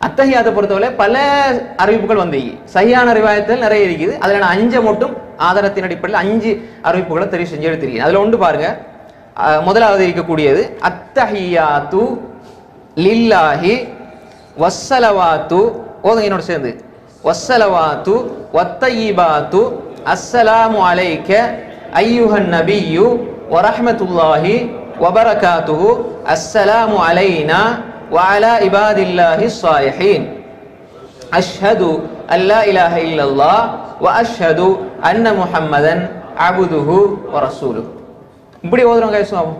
அத்தஹியாத்தை பொறுத்தவரை பல அறிவிப்புகள் வந்து சரியான அறிவாயத்தில் நிறைய இருக்குது அதுல நான் அஞ்சை மட்டும் ஆதாரத்தின் அடிப்படையில் அஞ்சு அறிவிப்புகளை தெரிவு செஞ்சு எடுத்திருக்கேன் அதுல ஒன்று பாருங்க அஹ், முதலாவது இருக்கக்கூடியது அத்தஹியாத்து லில்லாஹி வஸ்ஸலவாத்து ஓதுங்க என்னோட சேர்ந்து வஸ்ஸலவாத்து வத்தயிபாத்து அஸ்ஸலாமு அலைக்க ஐயுஹன் நபியு வரஹ்மத்துல்லாஹி வபரகாத்துஹு அஸ்ஸலாமு அலைனா وعلى عباد الله الصالحين أشهد أن لا إله إلا الله وأشهد أن محمدا عبده ورسوله இப்படி ஓதுறவங்க கைசுவாவும்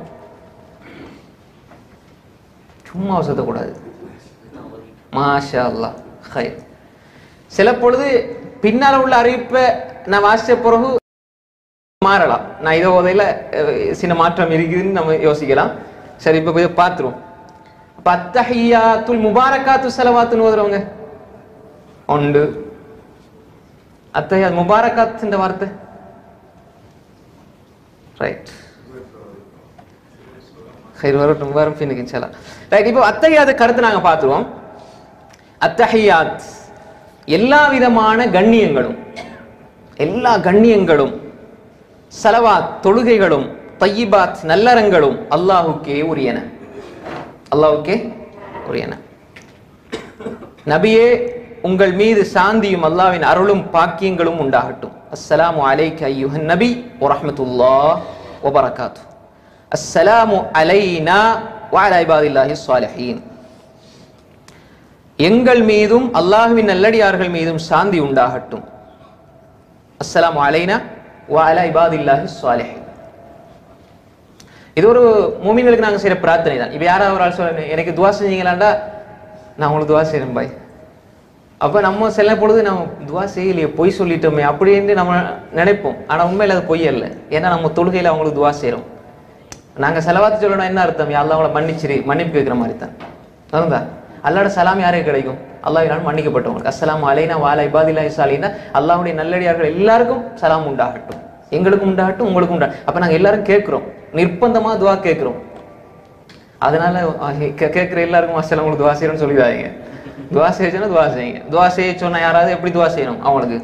சும்மா வசத்தக்கூடாது மாஷா அல்லாஹ் ஹைர் சில பொழுது பின்னால உள்ள அறிவிப்பை நான் வாசிச்ச பிறகு மாறலாம் நான் இதை ஓதையில அஹ், சின்ன மாற்றம் இருக்குதுன்னு நம்ம யோசிக்கலாம் சரி இப்போ போய் பார்த்துருவோம் அப்ப அத்தஹியாத்துல் முபாரக்காத்து செலவாத்துன்னு ஓதுறவங்க உண்டு அத்தஹியா முபாரக்காத் இந்த வார்த்தை ரைட் ஹைர் வரட்டும் வரும் பின்னுக்கு இன்ஷால்லா ரைட் இப்போ அத்தஹியாத் கருத்து நாங்க பார்த்துருவோம் அத்தஹியாத் எல்லா விதமான கண்ணியங்களும் எல்லா கண்ணியங்களும் சலவாத் தொழுகைகளும் தையிபாத் நல்லறங்களும் அல்லாஹுக்கே உரியன அல்லாஹுக்கே உரியன நபியே உங்கள் மீது சாந்தியும் அல்லாஹ்வின் அருளும் பாக்கியங்களும் உண்டாகட்டும் அஸ்ஸலாமு அலைக்க ஐயுஹன் நபி வரஹ்மத்துல்லாஹ் வபரகாத்து அஸ்ஸலாமு அலைனா வஅலா இபாதில்லாஹி ஸாலிஹீன் எங்கள் மீதும் அல்லாஹ்வின் நல்லடியார்கள் மீதும் சாந்தி உண்டாகட்டும் அஸ்ஸலாமு அலைனா வஅலா இபாதில்லாஹி ஸாலிஹீன் இது ஒரு மூமின்களுக்கு நாங்க செய்யற பிரார்த்தனை தான் இப்ப யாராவது ஒரு ஆள் சொல்ல எனக்கு துவா செஞ்சீங்களாண்டா நான் உங்களுக்கு துவா செய்யறேன் பாய் அப்ப நம்ம சில பொழுது நம்ம துவா செய்யலையே பொய் சொல்லிட்டோமே அப்படின்னு நம்ம நினைப்போம் ஆனா உண்மையில அது பொய் அல்ல ஏன்னா நம்ம தொழுகையில அவங்களுக்கு துவா செய்றோம் நாங்க செலவாத்து சொல்லணும் என்ன அர்த்தம் அல்லாஹ் அவங்கள மன்னிச்சிரு மன்னிப்பு கேட்கிற மாதிரி தான் அதுதா அல்லாட சலாம் யாருக்கு கிடைக்கும் அல்லாஹ் மன்னிக்கப்பட்டவங்க அஸ்ஸலாமு அலைனா வாலா இபாதில்லா இசாலினா அல்லாஹ்வுடைய நல்லடியார்கள் எல்லாருக்கும் சலாம் உண்டாகட்டும் எங்களுக்கும் உண்டாகட்டும் உங்களுக்கும் உண்டா அப்ப நாங்க எல்லாரும் கேட்கிறோம் நிர்பந்தமா துவா கேட்கிறோம் அதனால அஹ், கே- கேட்கிற எல்லாருக்கும் அஸ்ஸலாம் உங்களுக்கு துவா செய்யணும்னு சொல்லிடாதீங்க துவா செய்யச்சுன்னா துவா செய்யுங்க துவா செய்ய சொன்னா யாராவது எப்படி துவா செய்யணும் அவங்களுக்கு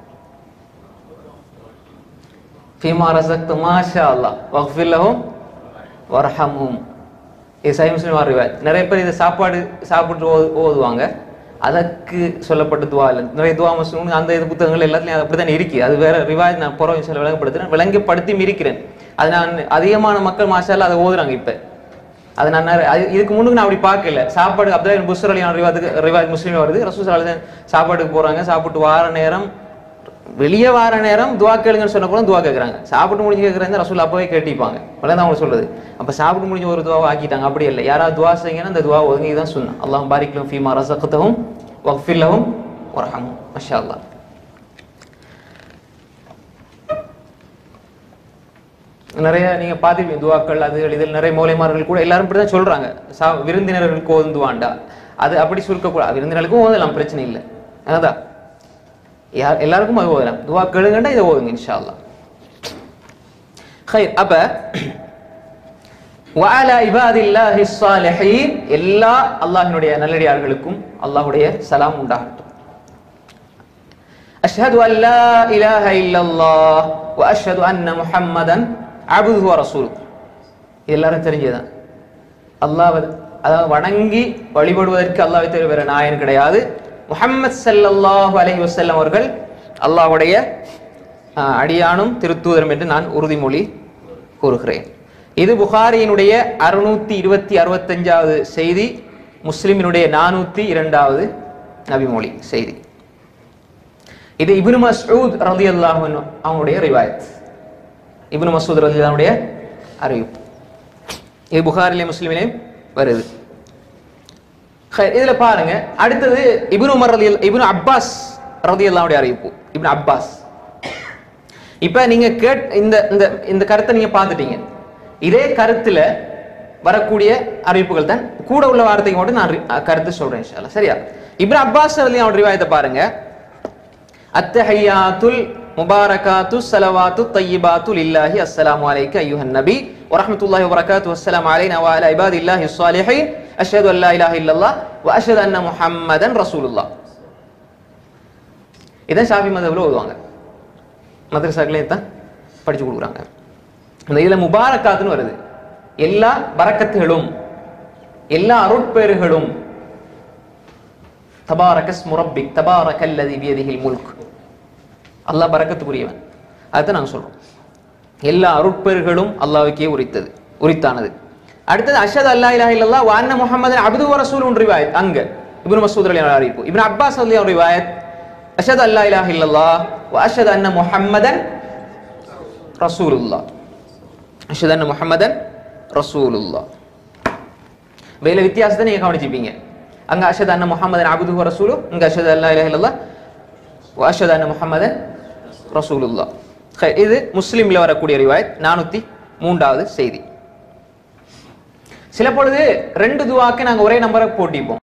ஃபீமா ரசக்து மாஷா அல்லாஹ் வக்ஃபிர் லஹும் வர்ஹம்ஹும் இது சஹீஹ் முஸ்லிம் அறிவாய் நிறைய பேர் இதை சாப்பாடு சாப்பிட்டு ஓது ஓதுவாங்க அதற்கு சொல்லப்பட்ட துவா இல்லை நிறைய துவா முஸ்லிம் அந்த இது புத்தகங்கள் எல்லாத்துலையும் அது அப்படித்தான் இருக்கு அது வேற ரிவாய் நான் புற விஷயம் விளங்கப்படுத்துறேன் விளங்கப்படுத்தி இருக்கிறேன் அது நான் அதிகமான மக்கள் மாஷால அதை ஓதுறாங்க இப்ப அது நான் நிறைய- அது இதுக்கு முன்னுக்கு நான் அப்படி பார்க்கல சாப்பாடு அப்துல்லா புஸ்ர் அலியான ரிவாத்துக்கு ரிவாய் முஸ்லீம் வருது ரசூல் சலாஹ் சாப்பாட்டுக்கு போறாங்க சாப்பிட்டு வார நேரம் வெளியே வார நேரம் துவா கேளுங்கன்னு சொன்ன கூட துவா கேட்குறாங்க சாப்பிட்டு முடிஞ்சு கேட்குறாங்க ரசூல் அப்பவே கேட்டிப்பாங்க தான் அவங்க சொல்றது அப்ப சாப்பிட்டு முடிஞ்ச ஒரு துவாவை ஆக்கிட்டாங்க அப்படி இல்லை யாராவது துவா செய்யுங்கன்னா அந்த துவா ஒதுங்கி தான் சொன்னேன் அல்லாஹ் பாரிக்லும் ஃபீமா ரசகத்தவும் வக்ஃபில்லவும் வரஹமும் மஷா அல்லாஹ் நிறைய நீங்க பார்த்துருப்பீங்க துவாக்கள் அது இதில் நிறைய மூலைமார்கள் கூட எல்லாரும் இப்படி தான் சொல்றாங்க சா விருந்தினர்களுக்கு ஓதுவாண்டா அது அப்படி சுருக்கக்கூடாது விருந்தினர்களுக்கும் ஓதலாம் பிரச்சனை இல்லை அதான் யார் எல்லாருக்கும் அது ஓதலாம் துவா கேளுங்கண்டா இதை ஓதுங்க இன்ஷா அல்லாஹ் ஹைர் அப்ப وعلى عباد الله الصالحين எல்லா அல்லாஹ்வினுடைய நல்லடியார்களுக்கும் அல்லாஹ்வுடைய சலாம் உண்டாகட்டும் அஷ்ஹது அன் லா இலாஹ இல்லல்லாஹ் வ அஷ்ஹது அன்ன முஹம்மதன் அப்துஹு வ ரசூலுஹு இது எல்லாரும் தெரிஞ்சதுதான் அல்லாஹ் அதாவது வணங்கி வழிபடுவதற்கு அல்லாஹ்வை தவிர வேற நாயன் கிடையாது முஹம்மது ஸல்லல்லாஹு அலைஹி வஸல்லம் அவர்கள் அல்லாஹ்வுடைய ஆஹ், அடியானும் திருத்தூதரும் என்று நான் உறுதிமொழி கூறுகிறேன் இது புகாரியினுடைய அறுநூத்தி இருபத்தி அறுபத்தஞ்சாவது செய்தி முஸ்லிமினுடைய நானூத்தி இரண்டாவது நபிமொழி செய்தி இது இப்னு மஸ்ஊத் ரலியல்லாஹு அன்ஹு அவங்களுடைய ரிவாயத் இப்னு மஸ்ஊத் ரலியல்லாஹுடைய அறிவிப்பு இது புகாரிலே முஸ்லிமிலே வருது ஹை, இதுல பாருங்க அடுத்தது இப்னு உமர் ரலி இப்னு அப்பாஸ் ரலியல்லாஹுடைய அறிவிப்பு இப்னு அப்பாஸ் இப்ப நீங்க கேட் இந்த இந்த இந்த கருத்தை நீங்க பார்த்துட்டீங்க இதே கருத்துல வரக்கூடிய அறிவிப்புகள் தான் கூட உள்ள வார்த்தைக்கு மட்டும் நான் ரி- கருத்து சொல்றேன் இன்ஷா அல்லாஹ். சரியா இப்னு அப்பாஸ் ரலியல்லாஹு ரிவாயத்தை பாருங்க அத்தஹியாத்துல் முபாரகாத்து ஸலவாத்து தையிபாத்து லில்லாஹி அஸ்ஸலாமு அலைக்க அய்யுஹன் நபி வரஹ்மத்துல்லாஹி வபரகாத்து வஸ்ஸலாமு அலைனா வ அலா இபாதில்லாஹி ஸ்ஸாலிஹீன் அஷ்ஹது அல்லா இலாஹ இல்லல்லாஹ் வ அஷ்ஹது அன்ன முஹம்மதன் ரசூலுல்லாஹ் இதான் ஷாஃபி மதவில் ஓதுவாங்க மதரசாக்களே தான் படிச்சு கொடுக்குறாங்க அந்த இதுல முபாரக்காத்துன்னு வருது எல்லா பரக்கத்துகளும் எல்லா அருட்பேறுகளும் தபாரகஸ் முரப்பிக் தபாரகல்லதி பியதிஹில் முல்க் அல்லாஹ் பரக்கத்துக்குரியவன் அதுதான் நாங்க சொல்றோம் எல்லா அருட்பேறுகளும் அல்லாஹ்வுக்கே உரித்தது உரித்தானது அடுத்தது அஷத் அல்லா இலாஹ இல்லல்லாஹ் வ அன்ன முஹம்மதன் அப்து வ ரசூலுன் ரிவாயத் அங்க இப்னு மஸ்ஊத் ரலியல்லாஹு அறிவிப்பு இப்னு அப்பாஸ் ரலியல்லாஹு ரிவாயத் அஷத் அல்லா இலாஹ இல்லல்லாஹ் வ அஷத் அன்ன முஹம்மதன் ரசூலுல்லாஹ் அஷத் அன்ன முஹம்மதன் ரசூலுல்லாஹ் வேலை வித்தியாசத்தை நீங்க கவனிச்சுப்பீங்க அங்க அஷத் அன்ன முஹம்மதன் அப்துஹு வ ரசூலு இங்க அஷத் அல்லா இலாஹ இல்லல்லாஹ் வ அஷத் அன்ன முஹம்மதன் ரசூலுல்லாஹ் ஹை, இது முஸ்லிம்ல வரக்கூடிய ரிவாயத் நானூத்தி மூன்றாவது செய்தி சில பொழுது ரெண்டு துவாக்கு நாங்க ஒரே நம்பரை போட்டிப்போம்